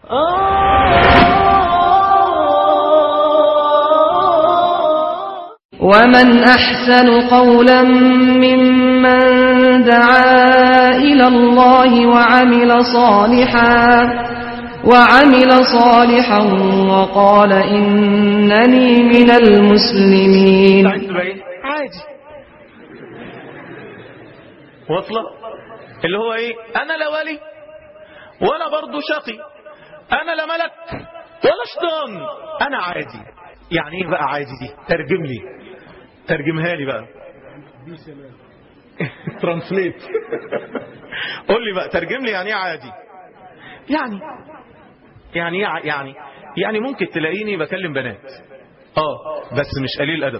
ومن أحسن قولا ممن دعا إلى الله وعمل صالحا وعمل صالحا وقال إنني من المسلمين عادي واصلة اللي هو ايه انا لا ولي ولا برضو شقي انا لا ملك ولا شيطان انا عادي يعني ايه بقى عادي دي ترجم لي ترجمها لي بقى ترانسليت قول لي بقى ترجم لي يعني ايه عادي يعني يعني ايه ع- يعني يعني ممكن تلاقيني بكلم بنات اه بس مش قليل ادب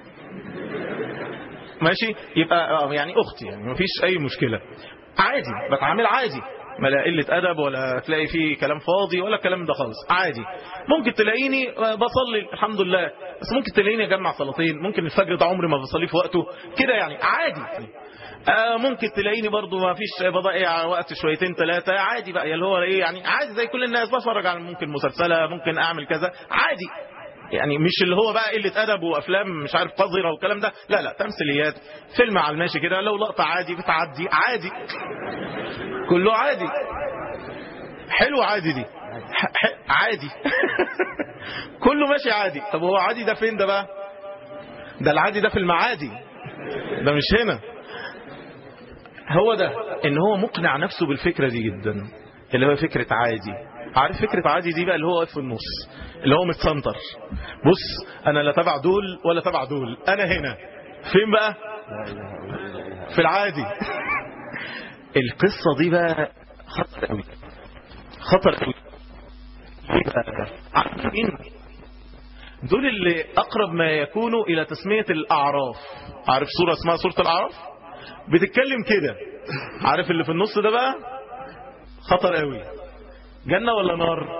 ماشي يبقى آه، يعني اختي يعني مفيش اي مشكله عادي بتعامل عادي ما لا قله ادب ولا تلاقي فيه كلام فاضي ولا الكلام ده خالص عادي ممكن تلاقيني آه، بصلي الحمد لله بس ممكن تلاقيني اجمع صلاتين ممكن الفجر ده عمري ما بصليه في وقته كده يعني عادي آه ممكن تلاقيني برضو ما فيش بضيع وقت شويتين ثلاثة عادي بقى اللي هو ايه يعني عادي زي كل الناس بتفرج على ممكن مسلسلة ممكن اعمل كذا عادي يعني مش اللي هو بقى قلة أدب وأفلام مش عارف قذرة والكلام ده لا لا تمثيليات فيلم على الماشي كده لو لقطة عادي بتعدي عادي كله عادي حلو عادي دي ح- ح- عادي كله ماشي عادي طب هو عادي ده فين ده بقى ده العادي ده في المعادي ده مش هنا هو ده ان هو مقنع نفسه بالفكرة دي جدا اللي هو فكرة عادي عارف فكرة عادي دي بقى اللي هو واقف في النص اللي هو متسنتر بص انا لا تبع دول ولا تبع دول انا هنا فين بقى في العادي القصة دي بقى خطر قوي خطر قوي ليه بقى؟ عارفين دول اللي اقرب ما يكونوا الى تسمية الاعراف عارف سورة اسمها سورة الاعراف بتتكلم كده عارف اللي في النص ده بقى خطر قوي جنة ولا نار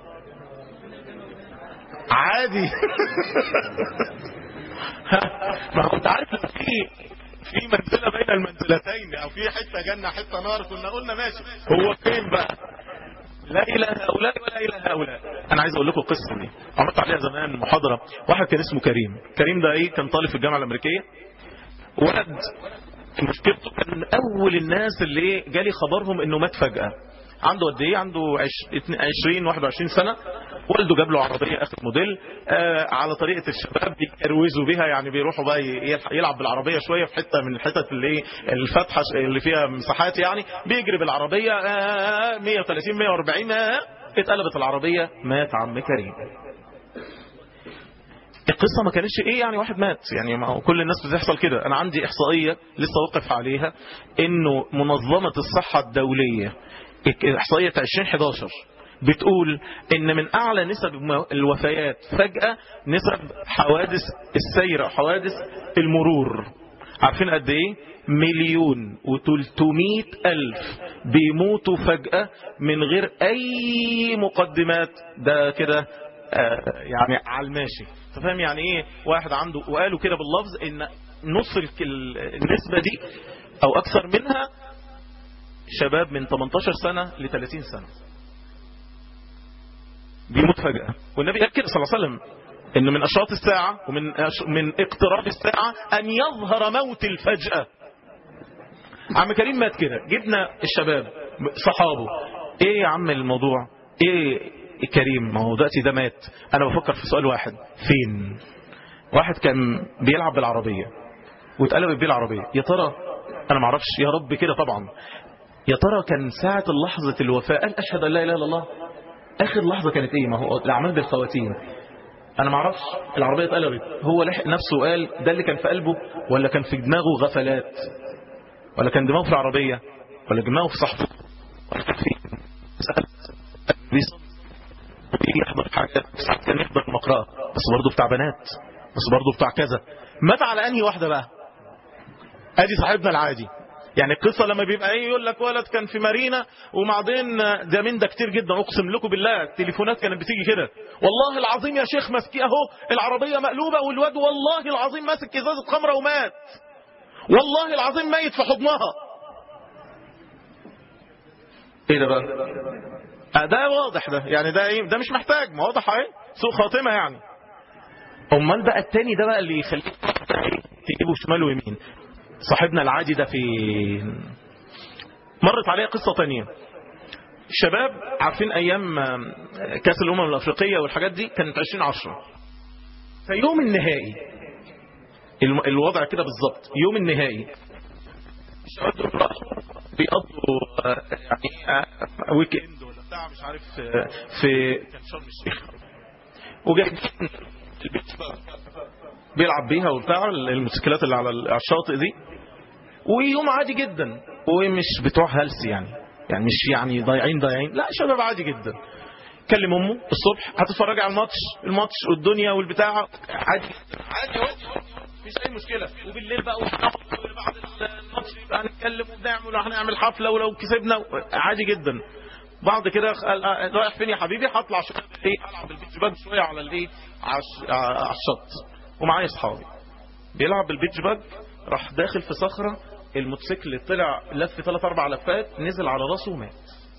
عادي ما كنت عارف لو في في منزلة بين المنزلتين او في حتة جنة حتة نار كنا قلنا ماشي هو فين بقى لا إلى هؤلاء ولا إلى هؤلاء أنا عايز أقول لكم القصة دي عملت عليها زمان محاضرة واحد كان اسمه كريم كريم ده إيه كان طالب في الجامعة الأمريكية ولد مشكلته كان أول الناس اللي إيه جالي خبرهم إنه مات فجأة عنده قد إيه عنده عش- 20 21 سنة والده جاب له عربية آخر موديل آه على طريقة الشباب بيكروزوا بيها يعني بيروحوا بقى يلح- يلعب بالعربية شوية في حتة من الحتت اللي إيه الفتحة اللي فيها مساحات يعني بيجري بالعربية آه 130 140 آه اتقلبت العربية مات عم كريم القصة ما كانتش ايه يعني واحد مات يعني ما هو كل الناس بتحصل كده انا عندي احصائية لسه وقف عليها انه منظمة الصحة الدولية احصائية 2011 بتقول ان من اعلى نسب الوفيات فجأة نسب حوادث السير حوادث المرور عارفين قد ايه مليون وتلتمية الف بيموتوا فجأة من غير اي مقدمات ده كده آه، يعني على الماشي انت فاهم يعني ايه واحد عنده وقالوا كده باللفظ ان نص الك- ال- النسبة دي او اكثر منها شباب من 18 سنة ل 30 سنة بيموت فجأة والنبي قال كده صلى الله عليه وسلم ان من اشراط الساعة ومن أش... من اقتراب الساعة ان يظهر موت الفجأة عم كريم مات كده جبنا الشباب صحابه ايه يا عم الموضوع ايه كريم ما هو دلوقتي ده مات انا بفكر في سؤال واحد فين واحد كان بيلعب بالعربية واتقلبت بيه العربية يا ترى انا ما اعرفش يا رب كده طبعا يا ترى كان ساعة لحظة الوفاة قال اشهد ان لا اله الا الله اخر لحظة كانت ايه ما هو الاعمال بالخواتيم انا ما اعرفش العربية اتقلبت هو لحق نفسه وقال ده اللي كان في قلبه ولا كان في دماغه غفلات ولا كان دماغه في العربية ولا دماغه في صاحبه ولا كان في سأل بيصلي ويجي يحضر حاجة ساعات كان يحضر المقرأة بس برضه بتاع بنات بس برضه بتاع كذا مات على انهي واحدة بقى ادي صاحبنا العادي يعني القصة لما بيبقى ايه يقول لك ولد كان في مارينا وبعدين ده من ده كتير جدا اقسم لكم بالله التليفونات كانت بتيجي كده والله العظيم يا شيخ ماسكيه اهو العربية مقلوبة والواد والله العظيم ماسك ازازة خمرة ومات والله العظيم ميت في حضنها ايه ده بقى آه ده واضح ده يعني ده ايه ده مش محتاج ما واضح اهي سوء خاتمه يعني امال بقى التاني ده بقى اللي يخليك تجيبه شمال ويمين صاحبنا العادي ده فين مرت عليه قصه تانية شباب عارفين ايام كاس الامم الافريقيه والحاجات دي كانت 2010 فيوم النهائي الوضع كده بالظبط يوم النهائي الشباب دول راحوا بيقضوا يعني ويك اند ولا بتاع مش عارف في كان شرم الشيخ وجايبين البيت بيلعب بيها وبتاع الموتوسيكلات اللي على الشاطئ دي ويوم عادي جدا ومش بتوع هلس يعني يعني مش يعني ضايعين ضايعين لا شباب عادي جدا كلم امه الصبح هتتفرجي على الماتش الماتش والدنيا والبتاع عادي عادي اهو مفيش اي مشكله وبالليل بقى بعد الماتش يبقى هنتكلم وبنعمل وهنعمل حفله ولو كسبنا عادي جدا بعد كده رايح فين يا حبيبي هطلع شويه ايه العب بالبيتش باج شويه على الايه على الشط ومعايا اصحابي بيلعب بالبيتش باج راح داخل في صخره الموتوسيكل طلع لف ثلاث اربع لفات نزل على راسه ومات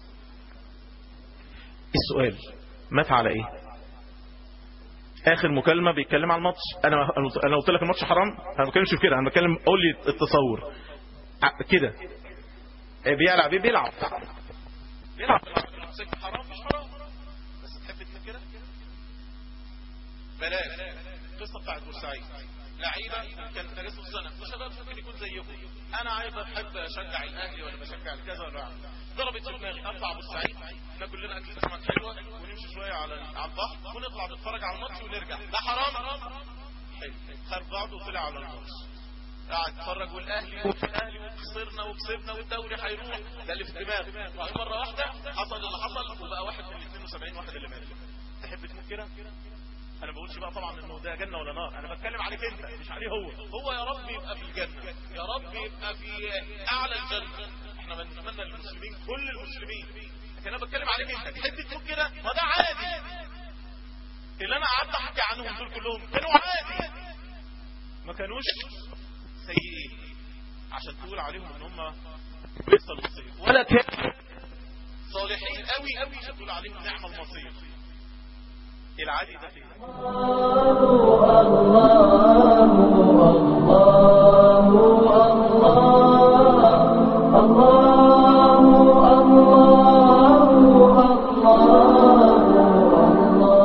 السؤال مات على ايه اخر مكالمه بيتكلم على الماتش انا انا قلت لك الماتش حرام انا ما بتكلمش في كده انا بتكلم قول لي التصور كده بيلعب ايه بيلعب بيلعب حرام مش حرام بس تحب تفكر بلاش القصه بتاعت بورسعيد لعيبه كان تاريخه السنه وشباب ممكن يكون زيكم انا عايز احب اشجع الاهلي ولا بشجع الكذا ولا ضربت في دماغي اطلع بورسعيد ناكل لنا اكل سمك حلوه ونمشي شويه على على البحر ونطلع نتفرج على الماتش ونرجع ده حرام حلو خد بعضه وطلع على الماتش قاعد اتفرج والاهلي والاهلي وخسرنا وكسبنا والدوري هيروح ده اللي في الدماغ وبعدين مره واحده حصل اللي حصل وبقى واحد من ال 72 واحد اللي مات تحب تموت كده انا ما بقولش بقى طبعا انه ده جنه ولا نار انا بتكلم عليك انت مش عليه هو هو يا رب يبقى في الجنه يا رب يبقى في اعلى الجنه احنا بنتمنى للمسلمين كل المسلمين لكن انا بتكلم عليك انت تحب تموت كده ما ده عادي اللي انا قعدت احكي عنهم دول كلهم كانوا عادي ما كانوش سيئين عشان تقول عليهم ان هم لسه المصير ولا كانوا صالحين قوي قوي عشان تقول عليهم نعم المصير العادي ده فين